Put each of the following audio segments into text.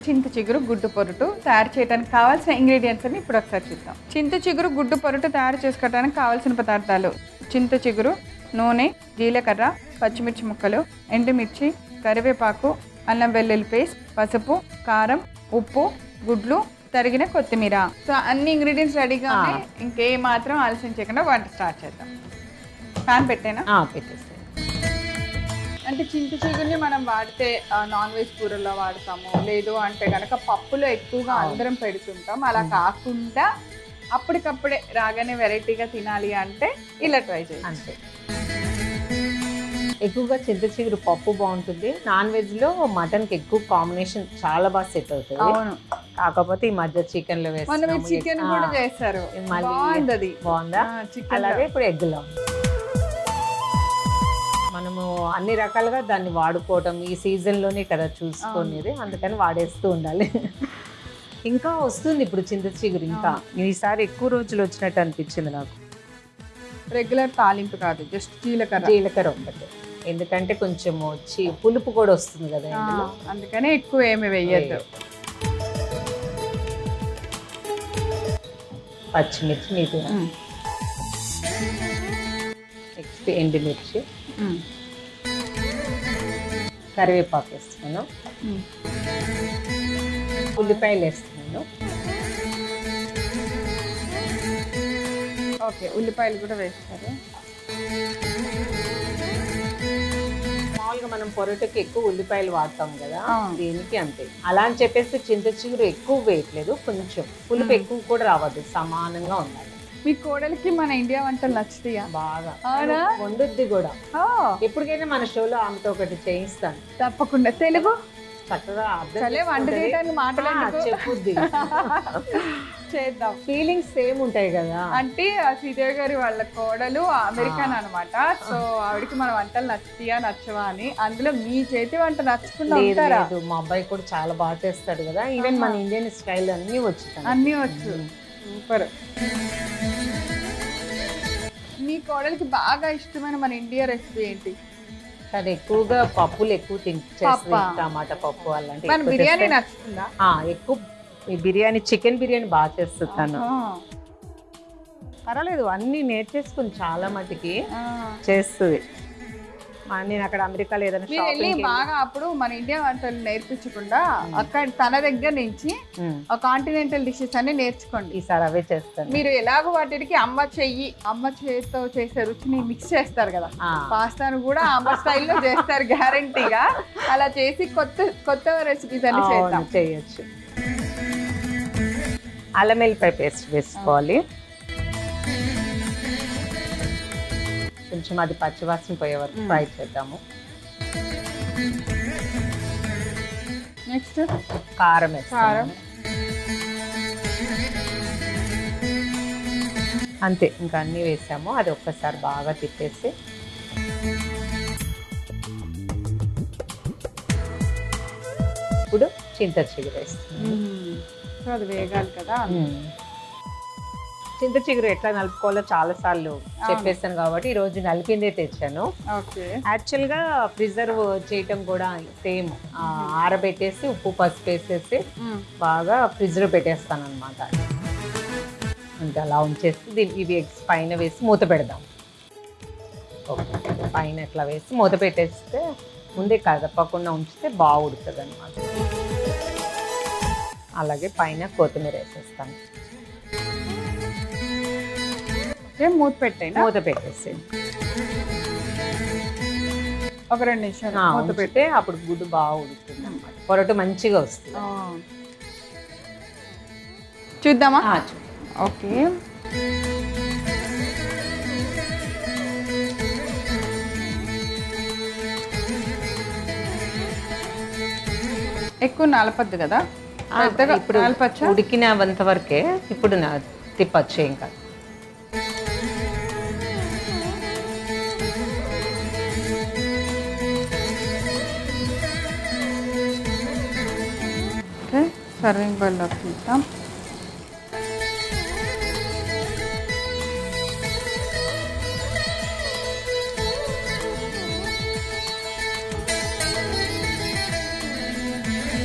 చింత చిగురు గుడ్డు పొరుటు తయారు చేయడానికి కావాల్సిన ఇంగ్రీడియంట్స్ అని ఇప్పుడు ఒకసారి చూద్దాం చింత చిగురు గుడ్డు పొరుటు తయారు చేసుకోవడానికి కావాల్సిన పదార్థాలు చింత చిగురు నూనె జీలకర్ర పచ్చిమిర్చి ముక్కలు ఎండుమిర్చి కరివేపాకు అల్లం వెల్లుల్లి పేస్ట్ పసుపు కారం ఉప్పు గుడ్లు తరిగిన కొత్తిమీర సో అన్ని ఇంగ్రీడియంట్స్ రెడీగా ఉన్నాయి ఇంకే మాత్రం ఆలస్యం చేయకుండా వంట స్టార్ట్ చేద్దాం ప్యాన్ పెట్టేనా ఆ, పెట్టేసేయండి అంటే చింత చిగురిని మనం వాడితే నాన్ వెజ్ కూరల్లో వాడతాము లేదు అంటే కనుక పప్పులో ఎక్కువగా అందరం పెడుతుంటాం అలా కాకుండా అప్పటికప్పుడే రాగానే వెరైటీగా తినాలి అంటే ఇలా ట్రై చేయండి అంతే ఎక్కువగా చింత చిగురు పప్పు బాగుంటుంది నాన్ వెజ్ లో మటన్ కి ఎక్కువ కాంబినేషన్ చాలా బాగా సెట్ అవుతుంది అవును కాకపోతే ఈ మధ్య చికెన్ లో మొన్న మీరు వేస్తున్నాము. చికెన్ ఆ, కూడా చేస్తారు మళ్ళీ బాగుంది అది బాగుందా చికెన్ అలాగే ఇప్పుడు ఎగ్ లో మనము అన్ని రకాలుగా దాన్ని వాడుకోవటం ఈ సీజన్ లోనే కదా చూసుకునేది అందుకని వాడేస్తూ ఉండాలి ఇంకా వస్తుంది ఇప్పుడు చింత చిగురు ఇంకా ఈసారి ఎక్కువ రోజులు వచ్చినట్టు అనిపించింది నాకు రెగ్యులర్ తాలింపు కాదు జస్ట్ జీలకర్ర జీలకర్ర ఒకటి ఎందుకంటే కొంచెం వచ్చి పులుపు కూడా వస్తుంది కదా ఆ, ఇందులో అందుకనే ఎక్కువ ఏమి వేయద్దు పచ్చిమిర్చి మీకు నెక్స్ట్ ఎండుమిర్చి కరివేపాకు వేస్తున్నాను ఉల్లిపాయలు వేస్తున్నాను ఓకే ఉల్లిపాయలు కూడా వేస్తారు మామూలుగా మనం పొరటకి ఎక్కువ ఉల్లిపాయలు వాడతాం కదా ఆ. దీనికి అంతే అలా అని చెప్పేసి చింత చిగురు ఎక్కువ వేయట్లేదు కొంచెం పులుపు ఎక్కువ కూడా రావద్దు సమానంగా ఉండాలి మీ కోడలికి మన ఇండియా వంటలు నచ్చుతాయా బాగా అవునా? వండుద్ది కూడా ఓ, ఎప్పటికైనా మన షోలో ఆమెతో ఒకటి చేయిస్తాను తప్పకుండా తెలుగు చక్కగా అర్థం సరే వంట చేసుకుంటది. చేయడానికి మాటలు ఆ, ఎందుకు? చెప్పుద్ది చేద్దాం ఫీలింగ్స్ సేమ్ ఉంటాయి కదా అంటే ఆ శ్రీదేవి గారి వాళ్ళ కోడలు అమెరికన్ అన్నమాట సో ఆవిడకి మన వంటలు నచ్చుతాయా నచ్చవా అని అందులో మీ చేతి వంట నచ్చకుండా లేదు ఉంటారా లేదు మా అబ్బాయి కూడా చాలా బాగా చేస్తాడు కదా ఈవెన్ మన ఇండియన్ స్టైల్ అన్ని వచ్చుతాయి అన్నీ వచ్చు సూపర్ మీ కోడలికి బాగా ఇష్టమైన మన ఇండియా రెసిపీ ఏంటి కానీ ఎక్కువగా పప్పులు ఎక్కువ తింటే పప్పా? టమాటా పప్పు అలాంటి మన ఎక్కువ బిర్యానీ చేస్తే- నచ్చుతుందా ఆ, ఎక్కువ ఈ బిర్యానీ చికెన్ బిర్యానీ బాగా చేస్తున్నాను ఆ, పర్వాలేదు అన్ని నేర్చేసుకుని చాలా మటుకి ఆ. చేస్తుంది ఆ, నేను అక్కడ అమెరికాలో ఏదైనా మీరు వెళ్ళి షాపింగ్ బాగా అప్పుడు మన ఇండియా వంటలు నేర్పించకుండా అక్కడ తన దగ్గర నుంచి ఆ కాంటినెంటల్ డిషెస్ అన్ని నేర్చుకోండి ఈసారి అవే చేస్తాను మీరు ఎలాగో వాటికి అమ్మ చెయ్యి అమ్మ చేతితో చేసే రుచిని మిక్స్ చేస్తారు కదా ఆ, పాస్తాను కూడా అమ్మ స్టైల్లో చేస్తారు గ్యారంటీగా అలా చేసి కొత్త కొత్త రెసిపీస్ అన్ని చేద్దాం అవును, చేయొచ్చు అల్లం వెల్లిపాయ పేస్ట్ వేసుకోవాలి కొంచెం అది పచ్చివాసన పోయే వరకు ఫ్రై చేద్దాము నెక్స్ట్ కారం వేస్తాము కారం అంతే ఇంకా అన్నీ వేసాము అది ఒక్కసారి బాగా తిప్పేసి ఇప్పుడు చింత చిగురు వేస్తాము సో అది వేగాలి కదా చింత చిగురు ఎట్లా నలుపుకోవాలో చాలా సార్లు చెప్పేస్తాను కాబట్టి ఈ రోజు నలిపిందే తెచ్చాను ఓకే యాక్చువల్గా ప్రిజర్వ్ చేయటం కూడా సేమ్ ఆరబెట్టేసి ఉప్పు పసుపు వేసేసి బాగా ఫ్రిడ్జ్లో పెట్టేస్తాను అనమాట అంటే అలా ఉంచేసి దీన్ని ఇవి ఎగ్స్ పైన వేసి మూత పెడదాం ఓకే పైన ఇట్లా వేసి మూత పెట్టేస్తే ముందే కదపకుండా ఉంచితే బాగా ఉడుతుంది అనమాట అలాగే పైన కొత్తిమీర వేసేస్తాను ఓకే మూత పెట్టేనా మూత పెట్టేసి ఒక రెండు నిమిషాలు ఆ, మూత పెట్టి ఉంచితే అప్పుడు గుడ్డు బాగా ఉడుకుతుంది అనమాట పొరటు మంచిగా వస్తుంది ఆ. చూద్దామా ఆ, చూ- ఓకే ఎక్కువ నలపద్దు కదా ఆ, పెద్దగా ఇప్పుడు నలపచ్చా ఉడికినంత వరకే ఇప్పుడు నా తిప్పచ్చు ఇంకా ఓకే సర్వింగ్ బౌల్లోకి తీద్దాం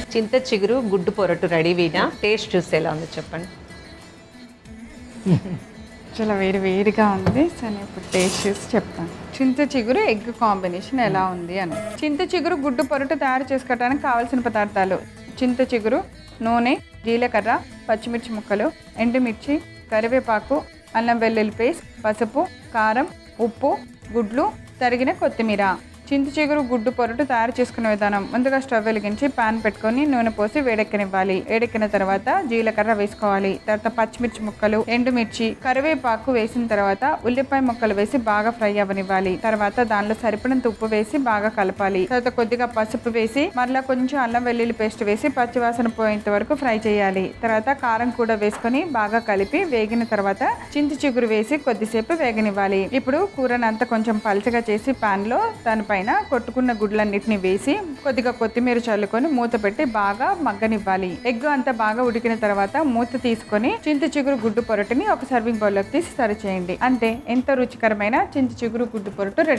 చింత చిగురు గుడ్డు పొరటు రెడీ వీనా టేస్ట్ చూస్తే ఎలా ఉందో చెప్పండి చాలా వేడి వేడిగా ఉంది సో నేను ఇప్పుడు టేస్ట్ చేసి చెప్తాను చింత చిగురు ఎగ్ కాంబినేషన్ ఎలా ఉంది అని చింత చిగురు గుడ్డు పొరటు తయారు చేసుకోవడానికి కావాల్సిన పదార్థాలు చింత చిగురు నూనె జీలకర్ర పచ్చిమిర్చి ముక్కలు ఎండుమిర్చి కరివేపాకు అల్లం వెల్లుల్లి పేస్ట్ పసుపు కారం ఉప్పు గుడ్లు తరిగిన కొత్తిమీర చింత చిగురు గుడ్డు పొరటు తయారు చేసుకునే విధానం ముందుగా స్టవ్ వెలిగించి పాన్ పెట్టుకొని నూనె పోసి వేడెక్కనివ్వాలి వేడెక్కిన తర్వాత జీలకర్ర వేసుకోవాలి తర్వాత పచ్చిమిర్చి ముక్కలు ఎండుమిర్చి కరివేపాకు వేసిన తర్వాత ఉల్లిపాయ ముక్కలు వేసి బాగా ఫ్రై అవ్వనివ్వాలి తర్వాత దానిలో సరిపడినంత ఉప్పు వేసి బాగా కలపాలి తర్వాత కొద్దిగా పసుపు వేసి మరలా కొంచెం అల్లం వెల్లుల్లి పేస్ట్ వేసి పచ్చివాసన పోయేంత వరకు ఫ్రై చేయాలి తర్వాత కారం కూడా వేసుకొని బాగా కలిపి వేగిన తర్వాత చింత చిగురు వేసి కొద్దిసేపు వేగనివ్వాలి ఇప్పుడు కూరని అంతా కొంచెం పలచగా చేసి పాన్ లో దానిపైన కొట్టుకున్న గుడ్లన్నిటిని వేసి కొద్దిగా కొత్తిమీర చల్లుకొని మూత పెట్టి బాగా మగ్గనివ్వాలి ఎగ్ అంతా బాగా ఉడికిన తర్వాత మూత తీసుకొని చింత చిగురు గుడ్డు పొరటుని ఒక సర్వింగ్ బౌల్లోకి తీసి సర్వ్ చేయండి అంతే ఎంతో రుచికరమైన చింత చిగురు గుడ్డు పొరటు రెడీ